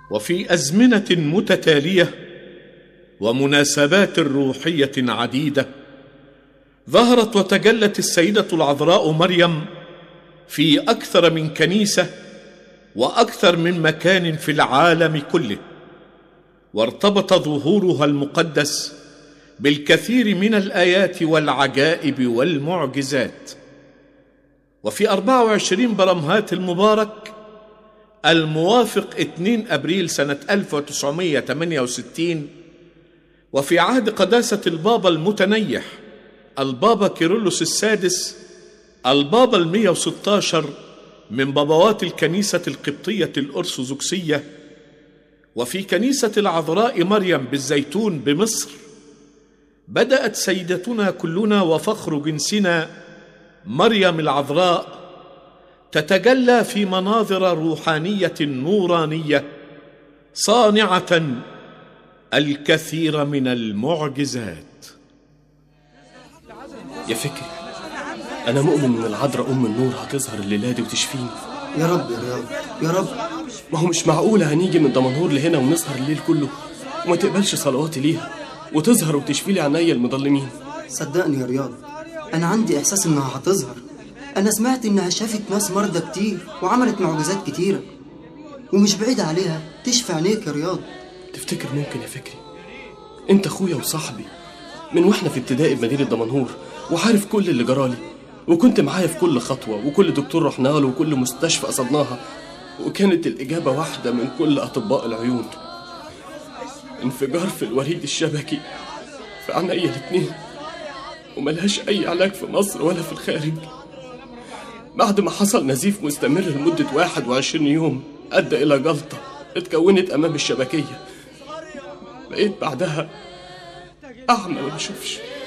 وفي ازمنه متتاليه ومناسبات روحيه عديده ظهرت وتجلت السيده العذراء مريم في اكثر من كنيسه واكثر من مكان في العالم كله وارتبط ظهورها المقدس بالكثير من الايات والعجائب والمعجزات وفي 24 برمهات المبارك الموافق 2 ابريل سنه 1968 وفي عهد قداسه البابا المتنيح البابا كيرلس السادس البابا المية وستاشر من بابوات الكنيسة القبطية الأرثوذكسية وفي كنيسة العذراء مريم بالزيتون بمصر بدأت سيدتنا كلنا وفخر جنسنا مريم العذراء تتجلى في مناظر روحانية نورانية صانعة الكثير من المعجزات يا فكري أنا مؤمن إن العذراء أم النور هتظهر الليلة دي وتشفيني يا رب يا رياض يا رب ما هو مش معقولة هنيجي من دمنهور لهنا ونسهر الليل كله وما تقبلش صلواتي ليها وتظهر وتشفي لي عينيا المضلمين صدقني يا رياض انا عندي احساس انها هتظهر انا سمعت انها شافت ناس مرضى كتير وعملت معجزات كتيره ومش بعيد عليها تشفي عينيك يا رياض تفتكر ممكن يا فكري انت اخويا وصاحبي من واحنا في ابتدائي بمدينة دمنهور وعارف كل اللي جرالي وكنت معايا في كل خطوة وكل دكتور رحنا له وكل مستشفى قصدناها وكانت الإجابة واحدة من كل أطباء العيون انفجار في الوريد الشبكي في عينيا الاتنين وملهاش أي علاج في مصر ولا في الخارج بعد ما حصل نزيف مستمر لمدة 21 يوم أدى إلى جلطة اتكونت أمام الشبكية بقيت بعدها أعمى ما بشوفش